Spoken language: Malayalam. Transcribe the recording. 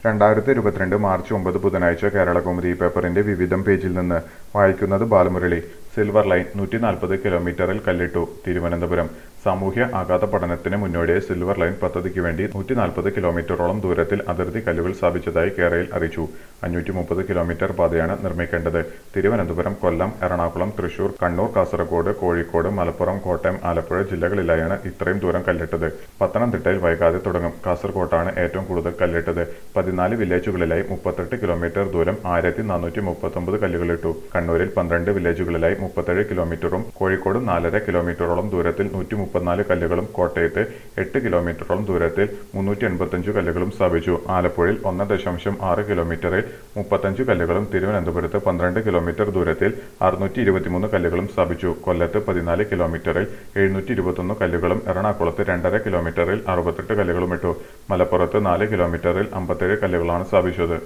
രണ്ടായിരത്തി ഇരുപത്തിരണ്ട് മാർച്ച് ഒമ്പത് ബുധനാഴ്ച കേരളകൗമുദി പേപ്പറിന്റെ വിവിധം പേജിൽ നിന്ന് വായിക്കുന്നത് ബാലമുരളി സിൽവർ ലൈൻ നൂറ്റി നാൽപ്പത് കിലോമീറ്ററിൽ കല്ലിട്ടു തിരുവനന്തപുരം സാമൂഹ്യ ആഘാത പഠനത്തിന് മുന്നോടിയായി സിൽവർ ലൈൻ പദ്ധതിക്ക് വേണ്ടി നൂറ്റി നാൽപ്പത് കിലോമീറ്ററോളം ദൂരത്തിൽ അതിർത്തി കല്ലുകൾ സ്ഥാപിച്ചതായി കേരയിൽ അറിയിച്ചു അഞ്ഞൂറ്റി മുപ്പത് കിലോമീറ്റർ പാതയാണ് നിർമ്മിക്കേണ്ടത് തിരുവനന്തപുരം കൊല്ലം എറണാകുളം തൃശൂർ കണ്ണൂർ കാസർഗോഡ് കോഴിക്കോട് മലപ്പുറം കോട്ടയം ആലപ്പുഴ ജില്ലകളിലായാണ് ഇത്രയും ദൂരം കല്ലിട്ടത് പത്തനംതിട്ടയിൽ വൈകാതെ തുടങ്ങും കാസർഗോട്ടാണ് ഏറ്റവും കൂടുതൽ കല്ലിട്ടത് പതിനാല് വില്ലേജുകളിലായി മുപ്പത്തെട്ട് കിലോമീറ്റർ ദൂരം ആയിരത്തി നാനൂറ്റി മുപ്പത്തൊമ്പത് കല്ലുകളിട്ടു കണ്ണൂരിൽ പന്ത്രണ്ട് വില്ലേജുകളിലായി മുപ്പത്തേഴ് കിലോമീറ്ററും കോഴിക്കോട് നാലര കിലോമീറ്ററോളം ദൂരത്തിൽ നൂറ്റി മുപ്പത്തിനാല് കല്ലുകളും കോട്ടയത്ത് എട്ട് കിലോമീറ്ററോളം ദൂരത്തിൽ മുന്നൂറ്റി എൺപത്തഞ്ച് കല്ലുകളും സ്ഥാപിച്ചു ആലപ്പുഴയിൽ ഒന്ന് ദശാംശം ആറ് കിലോമീറ്ററിൽ മുപ്പത്തഞ്ച് കല്ലുകളും തിരുവനന്തപുരത്ത് പന്ത്രണ്ട് കിലോമീറ്റർ ദൂരത്തിൽ അറുന്നൂറ്റി ഇരുപത്തിമൂന്ന് കല്ലുകളും സ്ഥാപിച്ചു കൊല്ലത്ത് പതിനാല് കിലോമീറ്ററിൽ എഴുന്നൂറ്റി ഇരുപത്തൊന്ന് കല്ലുകളും എറണാകുളത്ത് രണ്ടര കിലോമീറ്ററിൽ അറുപത്തെട്ട് കല്ലുകളും ഇട്ടു മലപ്പുറത്ത് നാല് കിലോമീറ്ററിൽ അമ്പത്തേഴ് കല്ലുകളാണ് സ്ഥാപിച്ചത്